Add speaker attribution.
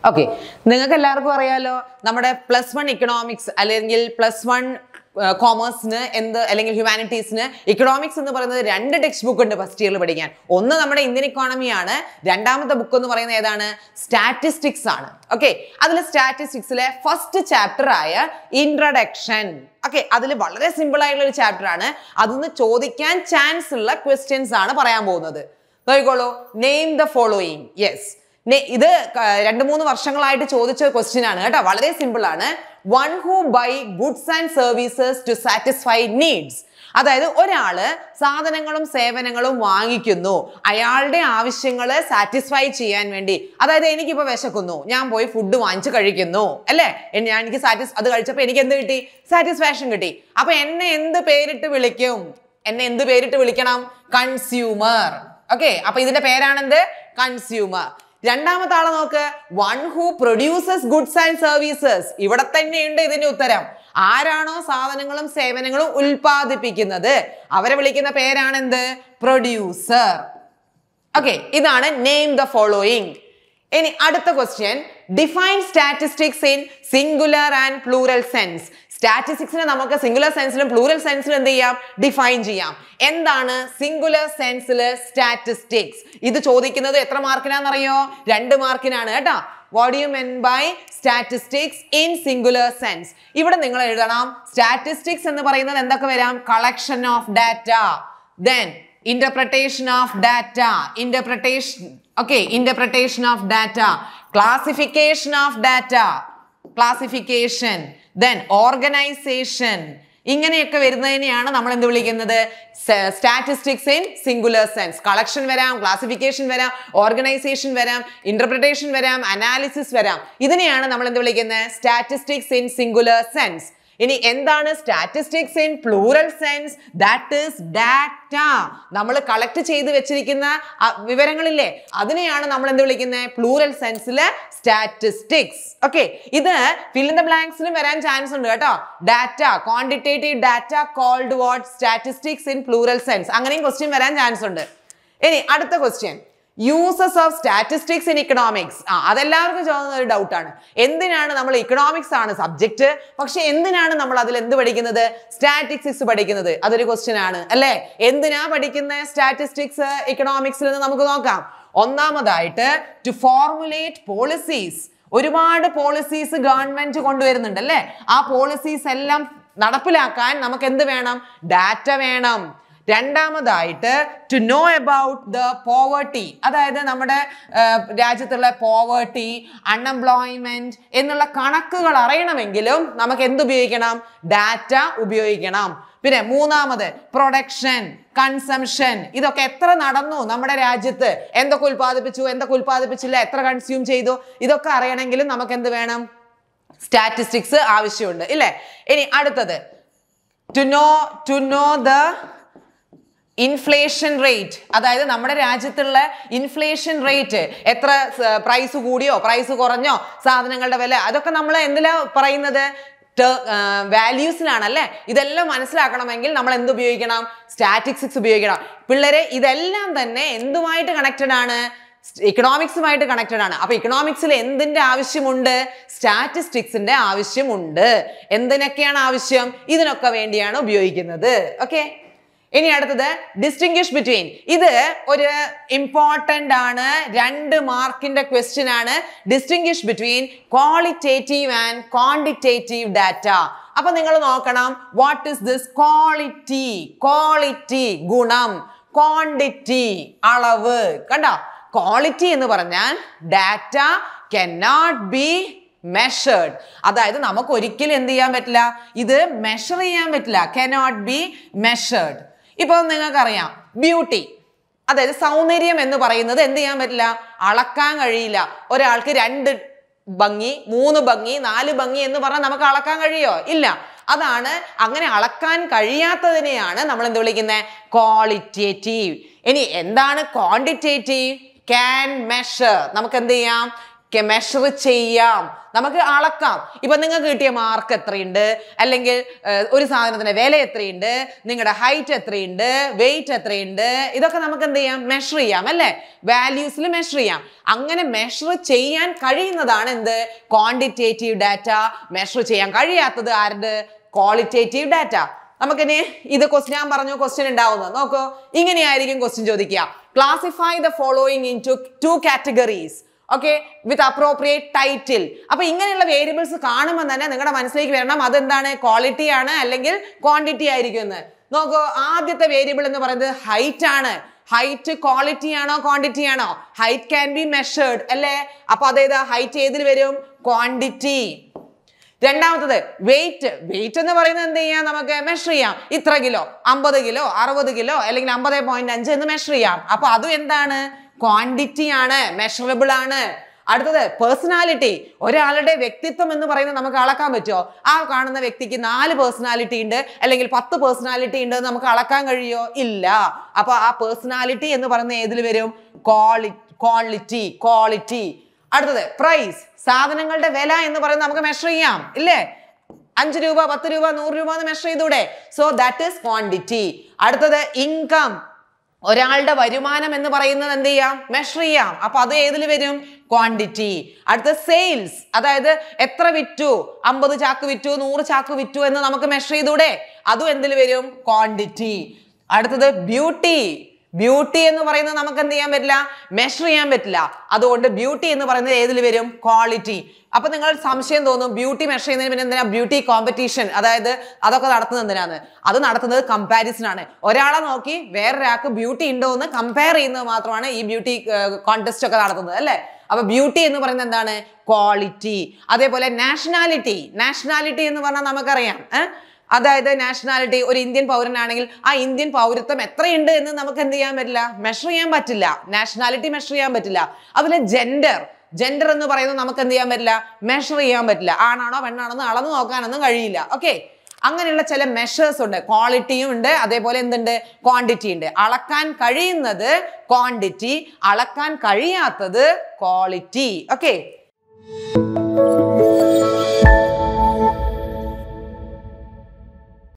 Speaker 1: okay നിങ്ങൾക്ക് എല്ലാവർക്കും അറിയാലോ നമ്മുടെ പ്ലസ് വൺ ഇക്കണോമിക്സ് അല്ലെങ്കിൽ പ്ലസ് വൺ കോമേഴ്സിന് എന്ത് അല്ലെങ്കിൽ ഹ്യൂമാനിറ്റീസിന് ഇക്കണോമിക്സ് എന്ന് പറയുന്നത് രണ്ട് ടെക്സ്റ്റ് ബുക്ക് ഉണ്ട് ഫസ്റ്റ് ഇയറിൽ പഠിക്കാൻ ഒന്ന് നമ്മുടെ ഇന്ത്യൻ ഇക്കോണമിയാണ് രണ്ടാമത്തെ ബുക്ക് എന്ന് പറയുന്നത് ഏതാണ് സ്റ്റാറ്റിസ്റ്റിക്സ് ആണ് ഓക്കെ അതിൽ സ്റ്റാറ്റിസ്റ്റിക്സിലെ ഫസ്റ്റ് ചാപ്റ്റർ ആയ ഇൻട്രഡക്ഷൻ ഓക്കെ അതിൽ വളരെ സിമ്പിൾ ആയിട്ടുള്ള ഒരു ചാപ്റ്റർ ആണ് അതിന്ന് ചോദിക്കാൻ ചാൻസ് ഉള്ള ക്വസ്റ്റ്യൻസ് ആണ് പറയാൻ പോകുന്നത് നോക്കിക്കോളൂ നെയിം ദ ഫോളോയിങ് യെസ് ഇത് ക- രണ്ട് മൂന്ന് വർഷങ്ങളായിട്ട് ചോദിച്ച ക്വസ്റ്റ്യൻ ആണ് കേട്ടോ വളരെ സിമ്പിൾ ആണ് one who buy goods and services to satisfy needs അതായത് ഒരാള് സാധനങ്ങളും സേവനങ്ങളും വാങ്ങിക്കുന്നു അയാളുടെ ആവശ്യങ്ങള് സാറ്റിസ്ഫൈ ചെയ്യാൻ വേണ്ടി അതായത് എനിക്കിപ്പോ വിശക്കുന്നു ഞാൻ പോയി ഫുഡ് വാങ്ങിച്ച് കഴിക്കുന്നു അല്ലേ എൻ- ഞാൻ എനിക്ക് സാറ്റിസ് അത് കഴിച്ചപ്പോൾ എനിക്ക് എന്ത് കിട്ടി സാറ്റിസ്ഫാക്ഷൻ കിട്ടി അപ്പൊ എന്നെ എന്ത് പേരിട്ട് വിളിക്കും എന്നെ എന്ത് പേരിട്ട് വിളിക്കണം കൺസ്യൂമർ ഓക്കെ അപ്പൊ ഇതിന്റെ പേരാണെന്ത് കൺസ്യൂമർ രണ്ടാമത്തെ ആളെ നോക്ക് one who produces goods and services ഇവിടെ തന്നെയുണ്ട് ഇതിന്റെ ഉത്തരം ആരാണോ സാധനങ്ങളും സേവനങ്ങളും ഉൽപ്പാദിപ്പിക്കുന്നത് അവരെ വിളിക്കുന്ന പേരാണെന്ത് പ്രൊഡ്യൂസർ ഓക്കെ ഇതാണ് നെയിം ദ ഫോളോയിങ് ഇനി അടുത്ത question define statistics in singular and plural sense സ്റ്റാറ്റിസ്റ്റിക്സിനെ നമുക്ക് സിംഗുലർ സെൻസിലും പ്ലൂറൽ സെൻസിലും എന്ത് ചെയ്യാം ഡിഫൈൻ ചെയ്യാം എന്താണ് സിംഗുലർ സെൻസിൽ സ്റ്റാറ്റിസ്റ്റിക്സ് ഇത് ചോദിക്കുന്നത് എത്ര മാർക്കിനാണെന്നറിയോ രണ്ട് മാർക്കിനാണ് കേട്ടോ what you mean by statistics in singular sense ഇവിടെ നിങ്ങൾ എഴുതണം സ്റ്റാറ്റിസ്റ്റിക്സ് എന്ന് പറയുന്നത് എന്തൊക്കെ വരാം collection of data then interpretation of data interpretation okay interpretation of data classification of data classification then organization ഇങ്ങനെയൊക്കെ വരുന്നതിനെയാണ് നമ്മൾ എന്ത് വിളിക്കുന്നത് statistics in singular sense collection വരാം ക്ലാസിഫിക്കേഷൻ വരാം ഓർഗനൈസേഷൻ വരാം ഇന്റർപ്രിട്ടേഷൻ വരാം അനാലിസിസ് വരാം ഇതിനെയാണ് നമ്മൾ എന്ത് വിളിക്കുന്നത് സ്റ്റാറ്റിസ്റ്റിക്സ് ഇൻ സിംഗുലർ സെൻസ് ഇനി എന്താണ് statistics in plural sense that is data നമ്മൾ കളക്ട് ചെയ്ത് വെച്ചിരിക്കുന്ന ആ വിവരങ്ങളില്ലേ അതിനെയാണ് നമ്മൾ എന്ത് വിളിക്കുന്നത് പ്ലൂറൽ സെൻസിലെ സ്റ്റാറ്റിസ്റ്റിക്സ് ഓക്കെ ഇത് ഫിൽ ഇൻ ദ ബ്ലാങ്ക്സിലും വരാൻ ചാൻസ് ഉണ്ട് കേട്ടോ data quantitative data called what statistics in plural sense അങ്ങനെയും ക്വസ്റ്റ്യൻ വരാൻ ചാൻസ് ഉണ്ട് ഇനി അടുത്ത question uses of statistics in economics ആ അതെല്ലാവർക്കും ചോദിക്കുന്ന ഒരു ഡൗട്ടാണ് എന്തിനാണ് നമ്മൾ ഇക്കണോമിക്സ് ആണ് സബ്ജക്റ്റ് പക്ഷെ എന്തിനാണ് നമ്മൾ അതിൽ എന്ത് പഠിക്കുന്നത് സ്റ്റാറ്റിസ്റ്റിക്സ് പഠിക്കുന്നത് അതൊരു ക്വസ്റ്റ്യൻ ആണ് അല്ലേ എന്തിനാ പഠിക്കുന്നത് സ്റ്റാറ്റിസ്റ്റിക്സ് ഇക്കണോമിക്സിൽ നിന്ന് നമുക്ക് നോക്കാം ഒന്നാമതായിട്ട് ടു ഫോർമുലേറ്റ് പോളിസീസ് ഒരുപാട് പോളിസീസ് ഗവൺമെന്റ് കൊണ്ടുവരുന്നുണ്ട് അല്ലേ ആ പോളിസീസ് എല്ലാം നടപ്പിലാക്കാൻ നമുക്ക് എന്ത് വേണം ഡാറ്റ വേണം രണ്ടാമതായിട്ട് to know about the poverty അതായത് നമ്മുടെ ആ, രാജ്യത്തുള്ള പോവർട്ടി അൺഎംപ്ലോയ്മെന്റ് എന്നുള്ള കണക്കുകൾ അറിയണമെങ്കിലും നമുക്ക് എന്ത് ഉപയോഗിക്കണം ഡാറ്റ ഉപയോഗിക്കണം പിന്നെ മൂന്നാമത് പ്രൊഡക്ഷൻ കൺസംഷൻ ഇതൊക്കെ എത്ര നടന്നു നമ്മുടെ രാജ്യത്ത് എന്തൊക്കെ ഉൽപ്പാദിപ്പിച്ചു എന്തൊക്കെ ഉൽപ്പാദിപ്പിച്ചില്ല എത്ര കൺസ്യൂം ചെയ്തു ഇതൊക്കെ അറിയണമെങ്കിലും നമുക്ക് എന്ത് വേണം സ്റ്റാറ്റിസ്റ്റിക്സ് ആവശ്യമുണ്ട് ഇല്ലേ ഇനി അടുത്തത് to know to know the inflation rate അതായത് നമ്മുടെ രാജ്യത്തുള്ള ഇൻഫ്ലേഷൻ റേറ്റ് എത്ര പ്രൈസ് കൂടിയോ പ്രൈസ് കുറഞ്ഞോ സാധനങ്ങളുടെ വില അതൊക്കെ നമ്മൾ എന്തിലാ പറയുന്നത് വാല്യൂസിലാണ് അല്ലേ ഇതെല്ലാം മനസ്സിലാക്കണമെങ്കിൽ നമ്മൾ എന്ത് ഉപയോഗിക്കണം സ്റ്റാറ്റിസ്റ്റിക്സ് ഉപയോഗിക്കണം പിള്ളേരെ ഇതെല്ലാം തന്നെ എന്തുമായിട്ട് കണക്റ്റഡ് ആണ് ഇക്കണോമിക്സുമായിട്ട് കണക്റ്റഡ് ആണ് അപ്പൊ ഇക്കണോമിക്സിൽ എന്തിന്റെ ആവശ്യമുണ്ട് സ്റ്റാറ്റിസ്റ്റിക്സിന്റെ ആവശ്യമുണ്ട് എന്തിനൊക്കെയാണ് ആവശ്യം ഇതിനൊക്കെ വേണ്ടിയാണ് ഉപയോഗിക്കുന്നത് ഓക്കെ ഇനി അടുത്തത് ഡിസ്റ്റിങ്വിഷ് ബിറ്റ്വീൻ ഇത് ഒരു ഇമ്പോർട്ടൻ്റ് ആണ് രണ്ട് മാർക്കിന്റെ ക്വസ്റ്റ്യൻ ആണ് distinguish between qualitative and quantitative data അപ്പൊ നിങ്ങൾ നോക്കണം what is this quality quality ഗുണം ക്വാണ്ടിറ്റി അളവ് കണ്ടോ ക്വാളിറ്റി എന്ന് പറഞ്ഞാൽ ഡാറ്റ കനോട്ട് ബി മെഷേർഡ് അതായത് നമുക്ക് ഒരിക്കലും എന്ത് ചെയ്യാൻ പറ്റില്ല ഇത് മെഷർ ചെയ്യാൻ പറ്റില്ല കനോട്ട് ബി മെഷേർഡ് ഇപ്പൊ നിങ്ങൾക്കറിയാം ബ്യൂട്ടി അതായത് സൗന്ദര്യം എന്ന് പറയുന്നത് എന്ത് ചെയ്യാൻ പറ്റില്ല അളക്കാൻ കഴിയില്ല ഒരാൾക്ക് രണ്ട് ഭംഗി മൂന്ന് ഭംഗി നാല് ഭംഗി എന്ന് പറഞ്ഞാൽ നമുക്ക് അളക്കാൻ കഴിയോ ഇല്ല അതാണ് അങ്ങനെ അളക്കാൻ കഴിയാത്തതിനെയാണ് നമ്മൾ എന്ത് വിളിക്കുന്നത് ക്വാളിറ്റേറ്റീവ് ഇനി എന്താണ് ക്വാണ്ടിറ്റേറ്റീവ് ക്യാൻ മെഷർ നമുക്ക് എന്ത് ചെയ്യാം മെഷർ ചെയ്യാം നമുക്ക് അളക്കാം ഇപ്പൊ നിങ്ങൾക്ക് കിട്ടിയ മാർക്ക് എത്രയുണ്ട് അല്ലെങ്കിൽ ഏഹ്, ഒരു സാധനത്തിന്റെ വില എത്രയുണ്ട് നിങ്ങളുടെ ഹൈറ്റ് എത്രയുണ്ട് വെയിറ്റ് എത്രയുണ്ട് ഇതൊക്കെ നമുക്ക് എന്ത് ചെയ്യാം മെഷർ ചെയ്യാം അല്ലേ വാല്യൂസിൽ മെഷർ ചെയ്യാം അങ്ങനെ മെഷർ ചെയ്യാൻ കഴിയുന്നതാണ് എന്ത് ക്വാണ്ടിറ്റേറ്റീവ് ഡാറ്റ മെഷർ ചെയ്യാൻ കഴിയാത്തത് ആരുടെ ക്വാളിറ്റേറ്റീവ് ഡാറ്റ നമുക്കിനി ഇത് ക്വസ്റ്റ്യൻ ഞാൻ പറഞ്ഞു ക്വസ്റ്റ്യൻ ഉണ്ടാവുന്നത് നോക്കൂ ഇങ്ങനെയായിരിക്കും ക്വസ്റ്റ്യൻ ചോദിക്കുക classify the following into two categories okay with appropriate title അപ്പൊ ഇങ്ങനെയുള്ള വേരിയബിൾസ് കാണുമ്പോൾ തന്നെ നിങ്ങളുടെ മനസ്സിലേക്ക് വരണം അതെന്താണ് ക്വാളിറ്റി ആണ് അല്ലെങ്കിൽ ക്വാണ്ടിറ്റി ആയിരിക്കും എന്ന് നോക്കൂ ആദ്യത്തെ വേരിയബിൾ എന്ന് പറയുന്നത് ഹൈറ്റ് ആണ് ഹൈറ്റ് ക്വാളിറ്റി ആണോ ക്വാണ്ടിറ്റി ആണോ ഹൈറ്റ് ക്യാൻ ബി മെഷേർഡ് അല്ലേ അപ്പൊ അതേത് ഹൈറ്റ് ഏതിൽ വരും ക്വാണ്ടിറ്റി രണ്ടാമത്തത് വെയിറ്റ് വെയിറ്റ് എന്ന് പറയുന്നത് എന്ത് ചെയ്യാം നമുക്ക് മെഷർ ചെയ്യാം ഇത്ര കിലോ അമ്പത് കിലോ അറുപത് കിലോ അല്ലെങ്കിൽ അമ്പത് പോയിന്റ് അഞ്ച് എന്ന് മെഷർ ചെയ്യാം അപ്പൊ അതും എന്താണ് ക്വാണ്ടിറ്റി ആണ് മെഷറബിൾ ആണ് അടുത്തത് പേഴ്സണാലിറ്റി ഒരാളുടെ വ്യക്തിത്വം എന്ന് പറയുന്നത് നമുക്ക് അളക്കാൻ പറ്റുമോ ആ കാണുന്ന വ്യക്തിക്ക് നാല് പേഴ്സണാലിറ്റി ഉണ്ട് അല്ലെങ്കിൽ പത്ത് പേഴ്സണാലിറ്റി ഉണ്ട് എന്ന് നമുക്ക് അളക്കാൻ കഴിയോ ഇല്ല അപ്പൊ ആ പേഴ്സണാലിറ്റി എന്ന് പറയുന്നത് ഏതിൽ വരും ക്വാളി ക്വാളിറ്റി ക്വാളിറ്റി അടുത്തത് പ്രൈസ് സാധനങ്ങളുടെ വില എന്ന് പറയുന്നത് നമുക്ക് മെഷർ ചെയ്യാം ഇല്ലേ അഞ്ച് രൂപ പത്ത് രൂപ നൂറ് രൂപ എന്ന് മെഷർ ചെയ്തൂടെ സോ ദാറ്റ് ഈസ് ക്വാണ്ടിറ്റി അടുത്തത് ഇൻകം ഒരാളുടെ വരുമാനം എന്ന് പറയുന്നത് എന്ത് ചെയ്യാം മെഷർ ചെയ്യാം അപ്പൊ അത് ഏതിൽ വരും ക്വാണ്ടിറ്റി അടുത്ത സെയിൽസ് അതായത് എത്ര വിറ്റു അമ്പത് ചാക്ക് വിറ്റു നൂറ് ചാക്ക് വിറ്റു എന്ന് നമുക്ക് മെഷർ ചെയ്തൂടെ അതും എന്തിൽ വരും ക്വാണ്ടിറ്റി അടുത്തത് ബ്യൂട്ടി ബ്യൂട്ടി എന്ന് പറയുന്നത് നമുക്ക് എന്ത് ചെയ്യാൻ പറ്റില്ല മെഷർ ചെയ്യാൻ പറ്റില്ല അതുകൊണ്ട് ബ്യൂട്ടി എന്ന് പറയുന്നത് ഏതിൽ വരും ക്വാളിറ്റി അപ്പൊ നിങ്ങൾ സംശയം തോന്നും ബ്യൂട്ടി മെഷർ ചെയ്യുന്നതിന് പിന്നെ എന്തിനാ ബ്യൂട്ടി കോമ്പറ്റീഷൻ അതായത് അതൊക്കെ നടത്തുന്നത് എന്തിനാണ് അത് നടത്തുന്നത് കമ്പാരിസൺ ആണ് ഒരാളെ നോക്കി വേറൊരാൾക്ക് ബ്യൂട്ടി ഉണ്ടോ എന്ന് കമ്പയർ ചെയ്യുന്നത് മാത്രമാണ് ഈ ബ്യൂട്ടി കോൺടെസ്റ്റ് ഒക്കെ നടത്തുന്നത് അല്ലേ അപ്പൊ ബ്യൂട്ടി എന്ന് പറയുന്നത് എന്താണ് ക്വാളിറ്റി അതേപോലെ നാഷണാലിറ്റി നാഷണാലിറ്റി എന്ന് പറഞ്ഞാൽ നമുക്കറിയാം ഏഹ് അതായത് നാഷണാലിറ്റി ഒരു ഇന്ത്യൻ പൗരനാണെങ്കിൽ ആ ഇന്ത്യൻ പൗരത്വം എത്രയുണ്ട് എന്ന് നമുക്ക് എന്ത് ചെയ്യാൻ പറ്റില്ല മെഷർ ചെയ്യാൻ പറ്റില്ല നാഷണാലിറ്റി മെഷർ ചെയ്യാൻ പറ്റില്ല അതുപോലെ ജെൻഡർ ജെൻഡർ എന്ന് പറയുന്നത് നമുക്ക് എന്ത് ചെയ്യാൻ പറ്റില്ല മെഷർ ചെയ്യാൻ പറ്റില്ല ആണാണോ പെണ്ണാണോ എന്ന് അളന്ന് നോക്കാനൊന്നും കഴിയില്ല ഓക്കെ അങ്ങനെയുള്ള ചില മെഷേഴ്സ് ഉണ്ട് ക്വാളിറ്റിയും ഉണ്ട് അതേപോലെ എന്തുണ്ട് ക്വാണ്ടിറ്റി ഉണ്ട് അളക്കാൻ കഴിയുന്നത് ക്വാണ്ടിറ്റി അളക്കാൻ കഴിയാത്തത് ക്വാളിറ്റി ഓക്കെ